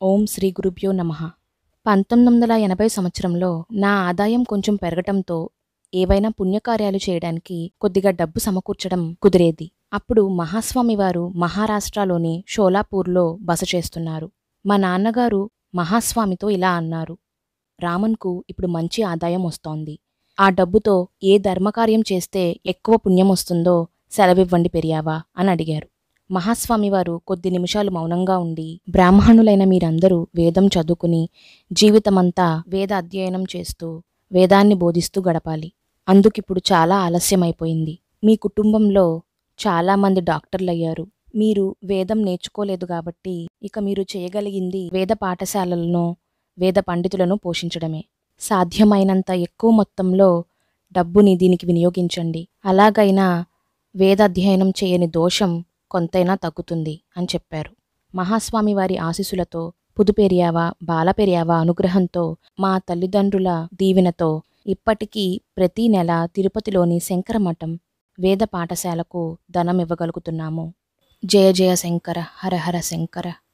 ఓం శ్రీ గురుభ్యో నమ పంతొమ్మిది వందల ఎనభై సంవత్సరంలో నా ఆదాయం కొంచెం పెరగటంతో ఏవైనా పుణ్యకార్యాలు చేయడానికి కొద్దిగా డబ్బు సమకూర్చడం కుదిరేది అప్పుడు మహాస్వామి వారు మహారాష్ట్రలోని షోలాపూర్లో బస చేస్తున్నారు మా నాన్నగారు మహాస్వామితో ఇలా అన్నారు రామన్కు ఇప్పుడు మంచి ఆదాయం వస్తోంది ఆ డబ్బుతో ఏ ధర్మకార్యం చేస్తే ఎక్కువ పుణ్యం వస్తుందో సెలవివ్వండి పెరియావా అని అడిగారు మహాస్వామి వారు కొద్ది నిమిషాలు మౌనంగా ఉండి బ్రాహ్మణులైన మీరందరూ వేదం చదువుకుని జీవితమంతా వేద అధ్యయనం చేస్తూ వేదాన్ని బోధిస్తూ గడపాలి అందుకిప్పుడు చాలా ఆలస్యమైపోయింది మీ కుటుంబంలో చాలామంది డాక్టర్లయ్యారు మీరు వేదం నేర్చుకోలేదు కాబట్టి ఇక మీరు చేయగలిగింది వేద పాఠశాలలను వేద పండితులను పోషించడమే సాధ్యమైనంత ఎక్కువ మొత్తంలో డబ్బుని దీనికి వినియోగించండి అలాగైనా వేద అధ్యయనం చేయని దోషం కొంతైనా తగ్గుతుంది అని చెప్పారు మహాస్వామి వారి ఆశీస్సులతో పుదుపెరియావా బాలపెరియావా అనుగ్రహంతో మా తల్లిదండ్రుల దీవెనతో ఇప్పటికీ ప్రతి నెల తిరుపతిలోని శంకరమఠం వేద పాఠశాలకు ధనం ఇవ్వగలుగుతున్నాము జయ జయ శంకర హర హర శంకర